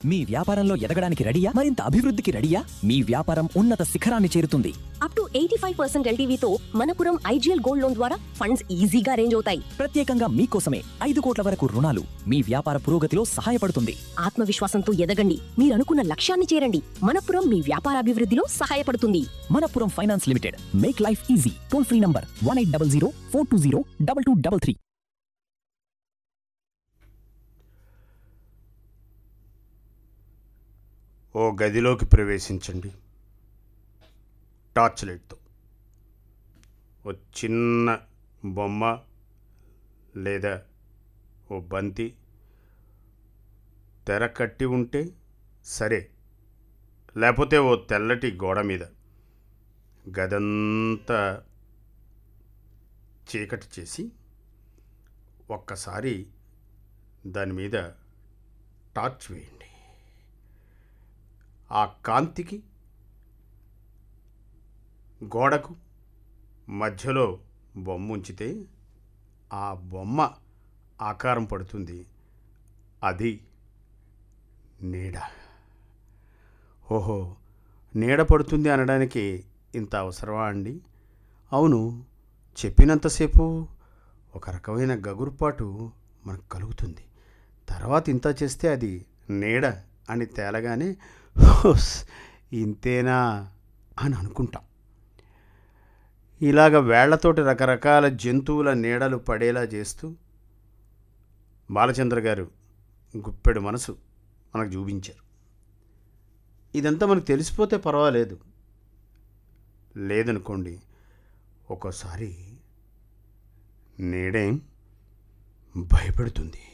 మీ వ్యాపారంలో ఎదగడానికి రెడీయా మరింత అభివృద్ధికి రెడీయా మీ వ్యాపారం ఉన్నత శిఖరాన్ని చేరుతుంది up to eighty five percent ఎల్టీవీతో మనపురం ఐజీఎల్ గోల్డ్ లోన్ ద్వారా ఫండ్స్ ఈజీగా రేంజ్ అవుతాయి ప్రత్యేకంగా మీకోసమే ఐదు కోట్ల వరకు రుణాలు మీ వ్యాపార పురోగతిలో సహాయపడుతుంది ఆత్మవిశ్వాసంతో ఎదగండి మీరు అనుకున్న లక్ష్యాన్ని చేరండి మనపురం మీ వ్యాపారాభివృద్ధిలో సహాయపడుతుంది Manappuram finance limited make life easy toll free number one eight double zero four two zero double two double three O గదిలోకి ప్రవేశించండి టార్చ్ లైట్తో ఓ చిన్న బొమ్మ లేదా ఓ బంతి తెర కట్టి ఉంటే సరే లేకపోతే ఓ తెల్లటి గోడ మీద గదంతా చీకటి చేసి ఒక్కసారి దాని మీద టార్చ్ వేయండి ఆ కాంతికి గోడకు మధ్యలో బొమ్మ ఉంచితే ఆ బొమ్మ ఆకారం పడుతుంది అది నీడ ఓహో నీడ పడుతుంది అనడానికి ఇంత అవసరమా అండి అవును చెప్పినంతసేపు ఒక రకమైన గగురుపాటు మనకు కలుగుతుంది తర్వాత ఇంత చేస్తే అది నీడ అని తేలగానే "హోస్, ఇంతేనా అని అనుకుంటాం ఇలాగ వేళ్లతోటి రకరకాల జంతువుల నీడలు పడేలా చేస్తూ బాలచంద్ర గారు గుప్పెడు మనసు మనకు చూపించారు ఇదంతా మనకు తెలిసిపోతే పర్వాలేదు లేదనుకోండి ఒక్కోసారి నీడేం భయపెడుతుంది